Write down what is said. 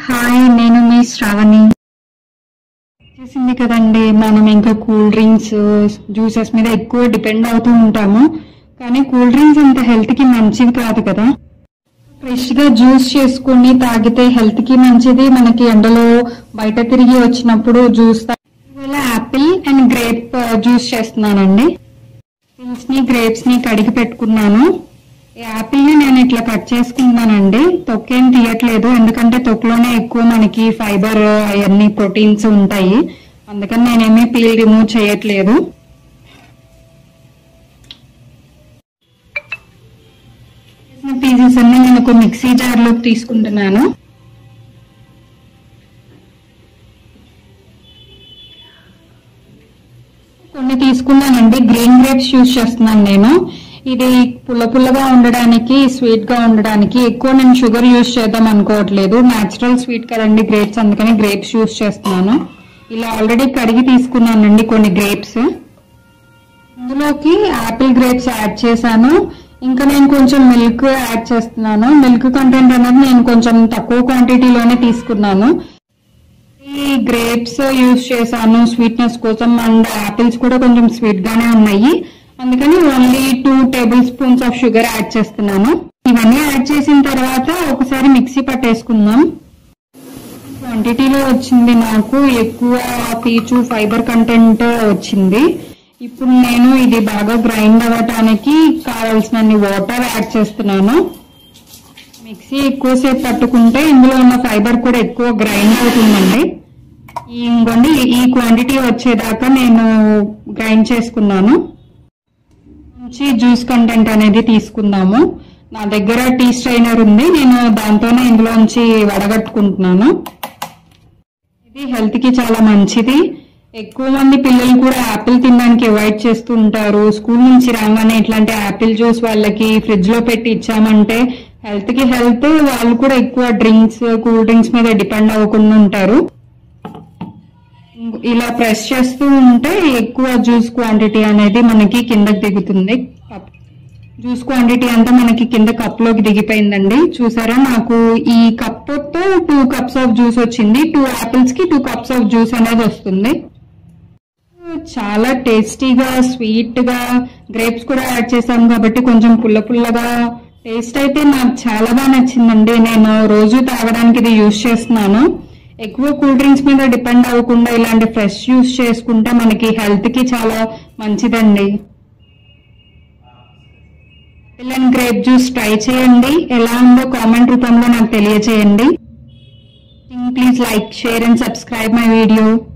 hi నేను మీ శ్రావణి చేసింది కదండి మనం ఇంకా కూల్ డ్రింక్స్ జ్యూసెస్ మీద ఎక్కువ డిపెండ్ అవుతూ ఉంటాము కానీ కూల్ డ్రింక్స్ అంత హెల్త్ కి మంచిది కాదు కదా ఫ్రెష్ గా జ్యూస్ చేసుకుని తాగితే హెల్త్ కి మంచిది మనకి ఎండలో బయట తిరిగి వచ్చినప్పుడు జ్యూస్ ఇవాళ యాపిల్ అండ్ గ్రేప్ జ్యూస్ చేస్తున్నానండి పిల్స్ ని గ్రేప్స్ ని కడిగి పెట్టుకున్నాను ఈ యాపిల్ ని నేను ఇట్లా కట్ చేసుకున్నానండి తొక్కేం తీయట్లేదు ఎందుకంటే తొక్కలోనే ఎక్కువ మనకి ఫైబర్ అవన్నీ ప్రోటీన్స్ ఉంటాయి అందుకని నేనేమీ పీల్ రిమూవ్ చేయట్లేదు పీసెస్ అన్ని నేను ఒక మిక్సీ జార్ లోకి తీసుకుంటున్నాను కొన్ని తీసుకున్నానండి గ్రీన్ గ్రేప్స్ యూజ్ చేస్తున్నాను నేను ఇది పుల్ల పుల్లగా ఉండడానికి స్వీట్ గా ఉండడానికి ఎక్కువ నేను షుగర్ యూజ్ చేద్దాం అనుకోవట్లేదు నేచురల్ స్వీట్ కదండి గ్రేప్స్ అందుకని గ్రేప్స్ యూజ్ చేస్తున్నాను ఇలా ఆల్రెడీ కడిగి తీసుకున్నానండి కొన్ని గ్రేప్స్ ఇందులోకి యాపిల్ గ్రేప్స్ యాడ్ చేశాను ఇంకా నేను కొంచెం మిల్క్ యాడ్ చేస్తున్నాను మిల్క్ కంటెంట్ అనేది నేను కొంచెం తక్కువ క్వాంటిటీలోనే తీసుకున్నాను ఈ గ్రేప్స్ యూజ్ చేశాను స్వీట్నెస్ కోసం అండ్ యాపిల్స్ కూడా కొంచెం స్వీట్ గానే ఉన్నాయి అందుకని only two tablespoons of sugar add చేస్తున్నాను ఇవన్నీ యాడ్ చేసిన తర్వాత ఒకసారి మిక్సీ పట్టేసుకుందాం క్వాంటిటీలో వచ్చింది నాకు ఎక్కువ పీచు ఫైబర్ కంటెంట్ వచ్చింది ఇప్పుడు నేను ఇది బాగా గ్రైండ్ అవ్వటానికి కావాల్సినన్ని వాటర్ యాడ్ చేస్తున్నాను మిక్సీ ఎక్కువసేపు పట్టుకుంటే ఇందులో ఉన్న ఫైబర్ కూడా ఎక్కువ గ్రైండ్ అవుతుందండి ఈ ఇంకోండి ఈ క్వాంటిటీ వచ్చేదాకా నేను గ్రైండ్ చేసుకున్నాను నుంచి జ్యూస్ కంటెంట్ అనేది తీసుకుందాము నా దగ్గర టీ స్ట్రైనర్ ఉంది నేను దాంతోనే ఇందులోంచి వడగట్టుకుంటున్నాను ఇది హెల్త్ కి చాలా మంచిది ఎక్కువ మంది పిల్లలు కూడా యాపిల్ తినడానికి అవాయిడ్ చేస్తూ ఉంటారు స్కూల్ నుంచి రాగానే ఇట్లాంటి యాపిల్ జ్యూస్ వాళ్ళకి ఫ్రిడ్జ్ లో పెట్టి ఇచ్చామంటే హెల్త్ కి హెల్త్ వాళ్ళు కూడా ఎక్కువ డ్రింక్స్ కూల్ డ్రింక్స్ మీద డిపెండ్ అవ్వకుండా ఉంటారు ఇలా ప్రెస్ చేస్తూ ఉంటే ఎక్కువ జ్యూస్ క్వాంటిటీ అనేది మనకి కిందకి దిగుతుంది జ్యూస్ క్వాంటిటీ అంతా మనకి కింద కప్ లోకి దిగిపోయిందండి చూసారా నాకు ఈ కప్ తో టూ కప్స్ ఆఫ్ జ్యూస్ వచ్చింది టూ యాపిల్స్ కి టూ కప్స్ ఆఫ్ జ్యూస్ అనేది వస్తుంది చాలా టేస్టీగా స్వీట్ గా గ్రేప్స్ కూడా యాడ్ చేసాం కాబట్టి కొంచెం పుల్ల పుల్లగా టేస్ట్ అయితే నాకు చాలా బాగా నచ్చిందండి నేను రోజు తాగడానికి ఇది యూజ్ చేస్తున్నాను ఎక్కువ కూల్ డ్రింక్స్ మీద డిపెండ్ అవ్వకుండా ఇలాంటి ఫ్రెష్ యూస్ చేసుకుంటే మనకి హెల్త్ కి చాలా మంచిదండి పిల్లన్ గ్రేప్ జ్యూస్ ట్రై చేయండి ఎలా ఉందో కామెంట్ రూపంలో నాకు తెలియచేయండి please like share and subscribe my video